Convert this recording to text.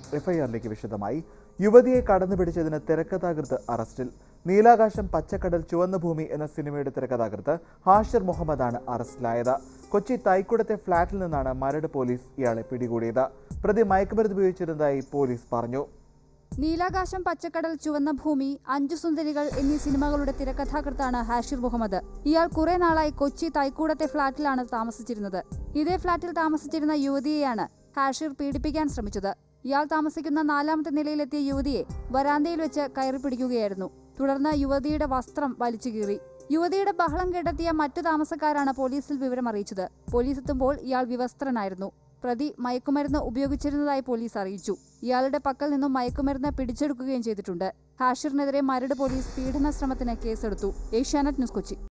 എഫ്ഐആറിലേക്ക് വിശദമായി യുവതിയെ കടന്നുപിടിച്ചതിന് തിരക്കഥാകൃത്ത് അറസ്റ്റിൽ നീലാകാശം പച്ചക്കടൽ ചുവന്ന ഭൂമി എന്ന സിനിമയുടെ തിരക്കഥാകൃത്ത് ഹാഷിർ മുഹമ്മദാണ് അറസ്റ്റിലായത് കൊച്ചി തൈക്കുടത്തെ ഫ്ളാറ്റിൽ നിന്നാണ് മരട് പോലീസ് ഇയാളെ പിടികൂടിയത് പ്രതി മയക്കുമരുന്ന് ഉപയോഗിച്ചിരുന്നതായി പോലീസ് പറഞ്ഞു നീലാകാശം പച്ചക്കടൽ ചുവന്ന ഭൂമി അഞ്ചു സുന്ദരികൾ എന്നീ സിനിമകളുടെ തിരക്കഥാകൃത്താണ് ഹാഷിർ മുഹമ്മദ് ഇയാൾ കുറെ നാളായി കൊച്ചി തൈക്കൂടത്തെ ഫ്ളാറ്റിലാണ് താമസിച്ചിരുന്നത് ഇതേ ഫ്ളാറ്റിൽ താമസിച്ചിരുന്ന യുവതിയെയാണ് ഹാഷിർ പീഡിപ്പിക്കാൻ ശ്രമിച്ചത് ഇയാൾ താമസിക്കുന്ന നാലാമത്തെ നിലയിലെത്തിയ യുവതിയെ വരാന്തയിൽ വെച്ച് കയറി പിടിക്കുകയായിരുന്നു തുടർന്ന് യുവതിയുടെ വസ്ത്രം വലിച്ചു കീറി യുവതിയുടെ ബഹളം കണ്ടെത്തിയ മറ്റു താമസക്കാരാണ് പോലീസിൽ വിവരം അറിയിച്ചത് പോലീസ് എത്തുമ്പോൾ ഇയാൾ വിവസ്ത്രനായിരുന്നു പ്രതി മയക്കുമരുന്ന് ഉപയോഗിച്ചിരുന്നതായി പോലീസ് അറിയിച്ചു ഇയാളുടെ പക്കൽ നിന്നും മയക്കുമരുന്ന് പിടിച്ചെടുക്കുകയും ചെയ്തിട്ടുണ്ട് ഹാഷിറിനെതിരെ മരട് പോലീസ് പീഡന ശ്രമത്തിന് കേസെടുത്തു ഏഷ്യാനെറ്റ് ന്യൂസ് കൊച്ചി